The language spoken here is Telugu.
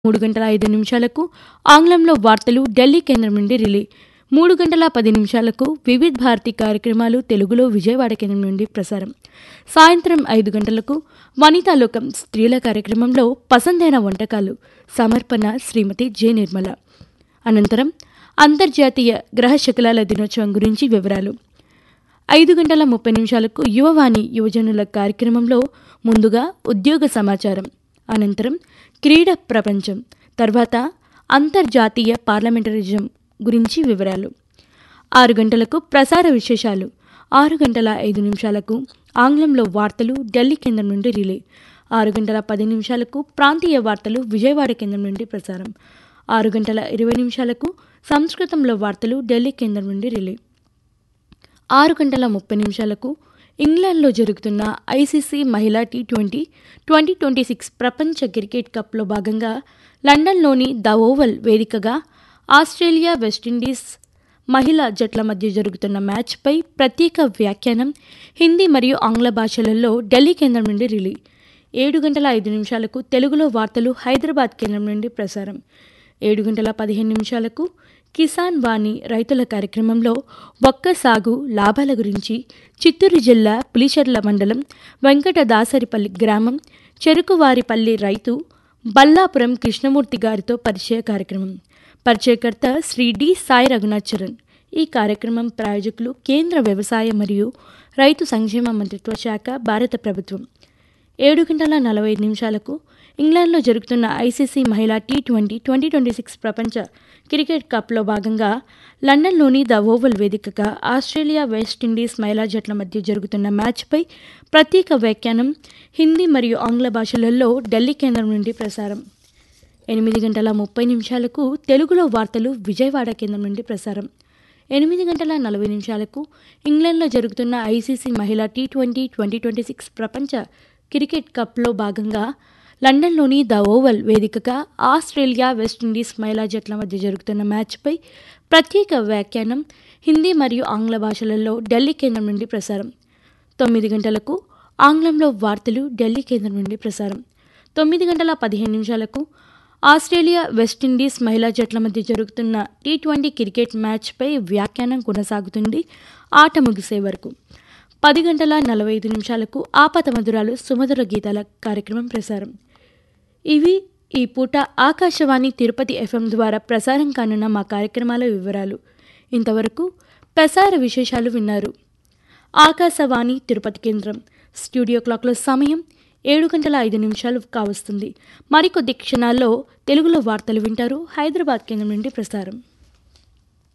మూడు గంటల ఐదు నిమిషాలకు ఆంగ్లంలో వార్తలు ఢిల్లీ కేంద్రం నుండి రిలే మూడు గంటల పది నిమిషాలకు వివిధ్ భారతి కార్యక్రమాలు తెలుగులో విజయవాడ కేంద్రం నుండి ప్రసారం సాయంత్రం ఐదు గంటలకు వనితాలోకం స్త్రీల కార్యక్రమంలో పసందైన వంటకాలు సమర్పణ శ్రీమతి జె నిర్మల అనంతరం అంతర్జాతీయ గ్రహ శకలాల దినోత్సవం గురించి వివరాలు ఐదు గంటల ముప్పై నిమిషాలకు యువవాణి యువజనుల కార్యక్రమంలో ముందుగా ఉద్యోగ సమాచారం అనంతరం క్రీడా ప్రపంచం తర్వాత అంతర్జాతీయ పార్లమెంటరిజం గురించి వివరాలు ఆరు గంటలకు ప్రసార విశేషాలు ఆరు గంటల ఐదు నిమిషాలకు ఆంగ్లంలో వార్తలు ఢిల్లీ కేంద్రం నుండి రిలే ఆరు గంటల పది నిమిషాలకు ప్రాంతీయ వార్తలు విజయవాడ కేంద్రం నుండి ప్రసారం ఆరు గంటల ఇరవై నిమిషాలకు సంస్కృతంలో వార్తలు ఢిల్లీ కేంద్రం నుండి రిలే ఆరు గంటల ముప్పై నిమిషాలకు ఇంగ్లాండ్లో జరుగుతున్న ఐసీసీ మహిళా T twenty twenty twenty six ప్రపంచ క్రికెట్ కప్లో భాగంగా లండన్లోని ద ఓవల్ వేదికగా ఆస్ట్రేలియా వెస్టిండీస్ మహిళా జట్ల మధ్య జరుగుతున్న మ్యాచ్పై ప్రత్యేక వ్యాఖ్యానం హిందీ మరియు ఆంగ్ల భాషలలో ఢిల్లీ కేంద్రం నుండి రిలీ ఏడు గంటల ఐదు నిమిషాలకు తెలుగులో వార్తలు హైదరాబాద్ కేంద్రం నుండి ప్రసారం ఏడు గంటల పదిహేను నిమిషాలకు కిసాన్ వాణి రైతుల కార్యక్రమంలో ఒక్క సాగు లాభాల గురించి చిత్తూరు జిల్లా పులిచెర్ల మండలం వెంకట దాసరిపల్లి గ్రామం చెరుకువారిపల్లి రైతు బల్లాపురం కృష్ణమూర్తి గారితో పరిచయ కార్యక్రమం పరిచయకర్త శ్రీ డి సాయి రఘునాథ్ చరణ్ ఈ కార్యక్రమం ప్రాయోజకులు కేంద్ర వ్యవసాయ మరియు రైతు సంక్షేమ మంత్రిత్వ శాఖ భారత ప్రభుత్వం ఏడు గంటల నలభై ఐదు నిమిషాలకు ఇంగ్లాండ్లో జరుగుతున్న ఐసీసీ మహిళా T twenty twenty twenty six ప్రపంచ క్రికెట్ కప్లో భాగంగా లండన్లోని ద ఓవల్ వేదికగా ఆస్ట్రేలియా వెస్టిండీస్ మహిళా జట్ల మధ్య జరుగుతున్న మ్యాచ్పై ప్రత్యేక వ్యాఖ్యానం హిందీ మరియు ఆంగ్ల భాషలలో ఢిల్లీ కేంద్రం నుండి ప్రసారం ఎనిమిది గంటల ముప్పై నిమిషాలకు తెలుగులో వార్తలు విజయవాడ కేంద్రం నుండి ప్రసారం ఎనిమిది గంటల నలభై నిమిషాలకు ఇంగ్లాండ్లో జరుగుతున్న ఐసీసీ మహిళా T twenty twenty twenty six ప్రపంచ క్రికెట్ కప్లో భాగంగా లండన్లోని ద ఓవల్ వేదికగా ఆస్ట్రేలియా వెస్టిండీస్ మహిళా జట్ల మధ్య జరుగుతున్న మ్యాచ్పై ప్రత్యేక వ్యాఖ్యానం హిందీ మరియు ఆంగ్ల భాషలలో ఢిల్లీ కేంద్రం నుండి ప్రసారం తొమ్మిది గంటలకు ఆంగ్లంలో వార్తలు ఢిల్లీ కేంద్రం నుండి ప్రసారం తొమ్మిది గంటల పదిహేను నిమిషాలకు ఆస్ట్రేలియా వెస్టిండీస్ మహిళా జట్ల మధ్య జరుగుతున్న టీ ట్వంటీ క్రికెట్ మ్యాచ్పై వ్యాఖ్యానం కొనసాగుతుంది ఆట ముగిసే వరకు పది గంటల నలభై ఐదు నిమిషాలకు ఆపత మధురాలు సుమధుర గీతాల కార్యక్రమం ప్రసారం ఇవి ఈ పూట ఆకాశవాణి తిరుపతి ఎఫ్ఎం ద్వారా ప్రసారం కానున్న మా కార్యక్రమాల వివరాలు ఇంతవరకు ప్రసార విశేషాలు విన్నారు ఆకాశవాణి తిరుపతి కేంద్రం స్టూడియో క్లాక్లో సమయం ఏడు గంటల ఐదు నిమిషాలు కావస్తుంది మరికొద్ది క్షణాల్లో తెలుగులో వార్తలు వింటారు హైదరాబాద్ కేంద్రం నుండి ప్రసారం